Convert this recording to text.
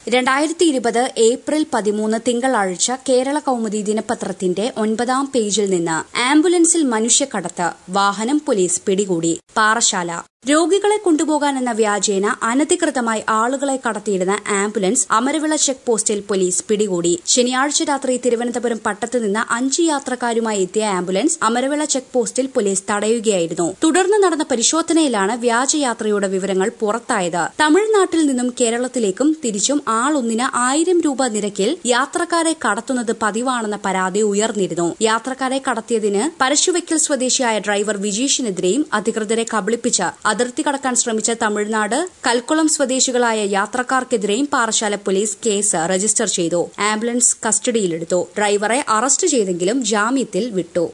രണ്ടായിരത്തി ഇരുപത് ഏപ്രിൽ പതിമൂന്ന് തിങ്കളാഴ്ച കേരള കൗമുദി ദിനപത്രത്തിന്റെ ഒൻപതാം പേജിൽ നിന്ന് ആംബുലൻസിൽ മനുഷ്യക്കടത്ത് വാഹനം പോലീസ് പിടികൂടി പാറശാല രോഗികളെ കൊണ്ടുപോകാനെന്ന വ്യാജേന അനധികൃതമായി ആളുകളെ കടത്തിയിടുന്ന ആംബുലൻസ് അമരവിള ചെക്ക് പോസ്റ്റിൽ പോലീസ് പിടികൂടി ശനിയാഴ്ച രാത്രി തിരുവനന്തപുരം പട്ടത്ത് നിന്ന് അഞ്ച് യാത്രക്കാരുമായി എത്തിയ ആംബുലൻസ് അമരവിള ചെക്ക് പോസ്റ്റിൽ പോലീസ് തടയുകയായിരുന്നു തുടർന്ന് നടന്ന പരിശോധനയിലാണ് വ്യാജയാത്രയുടെ വിവരങ്ങൾ പുറത്തായത് തമിഴ്നാട്ടിൽ നിന്നും കേരളത്തിലേക്കും തിരിച്ചും ആളൊന്നിന് ആയിരം രൂപ നിരക്കിൽ യാത്രക്കാരെ കടത്തുന്നത് പതിവാണെന്ന പരാതി ഉയർന്നിരുന്നു യാത്രക്കാരെ കടത്തിയതിന് പരശുവയ്ക്കൽ സ്വദേശിയായ ഡ്രൈവർ വിജീഷിനെതിരെയും അധികൃതരെ കബളിപ്പിച്ച് അതിർത്തി കടക്കാൻ ശ്രമിച്ച തമിഴ്നാട് കൽക്കുളം സ്വദേശികളായ യാത്രക്കാർക്കെതിരെയും പാറശാല പോലീസ് കേസ് രജിസ്റ്റർ ചെയ്തു ആംബുലൻസ് കസ്റ്റഡിയിലെടുത്തു ഡ്രൈവറെ അറസ്റ്റ് ചെയ്തെങ്കിലും ജാമ്യത്തിൽ വിട്ടു